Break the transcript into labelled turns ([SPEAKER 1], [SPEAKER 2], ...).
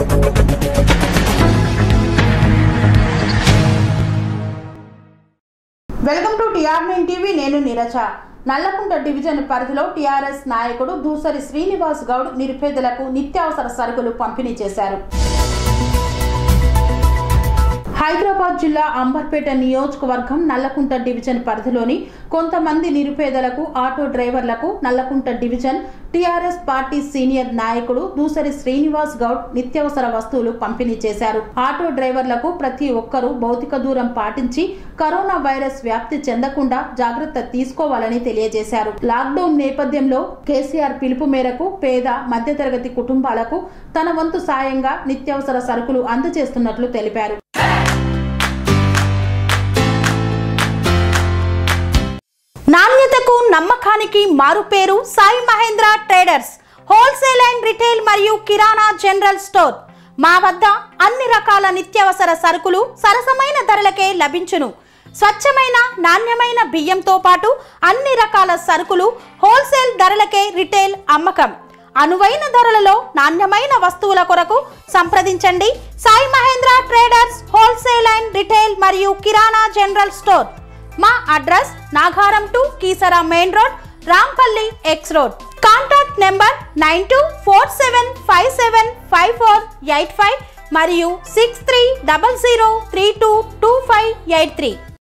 [SPEAKER 1] welcome to TR nine TV నేను Neeraja Nallakunta division పరిధిలో TRS నాయకుడు దూసరి శ్రీనివాస్ గౌడ్ నిరుపేదలకు నిత్యావసర సరుకులు పంపిణీ చేశారు హైదరాబాద్ జిల్లా అంబర్పేట నియోజకవర్గం నల్లకుంట డివిజన్ పరిధిలోని కొంతమంది నిరుపేదలకు ఆటో డ్రైవర్లకు Nallakunta division TRS party senior నాయకుడు దూసరి శ్రీనివాస్ గౌడ్ నిత్యావసర వస్తువులు పంపిణీ చేశారు ఆటో డ్రైవర్లకు ప్రతి ఒక్కరూ భౌతిక దూరం పాటించి కరోనా వైరస్ వ్యాప్తి చెందకుండా జాగ్రత్త తీసుకోవాలని తెలియజేశారు లాక్డౌన్ నేపథ్యంలో కేసీఆర్ పిలుపు మేరకు పేద మధ్యతరగతి కుటుంబాలకు తన వంతు సాయంగా నిత్యావసర సరుకులు అందజేస్తున్నట్లు తెలిపారు
[SPEAKER 2] నాణ్యతకు నమ్మకానికి మారుపేరు Sai Mahendra traders wholesale and retail మరియు కిరాణా జనరల్ స్టోర్ మా వద్ద అన్ని రకాల నిత్యావసర సరుకులు సరసమైన ధరలకే లభించును స్వచ్ఛమైన నాణ్యమైన బియ్యంతో పాటు అన్ని రకాల సరుకులు హోల్సేల్ ధరలకే రిటైల్ అమ్మకం అనువైన ధరలలో నాణ్యమైన వస్తువుల కొరకు సంప్రదించండి Sai Mahendra traders wholesale and retail మరియు కిరాణా జనరల్ స్టోర్ మా address Nagaram to Keesara main road Rampalli X road contact number nine two four seven five seven five four eight five మరియు six three double zero three two two five eight three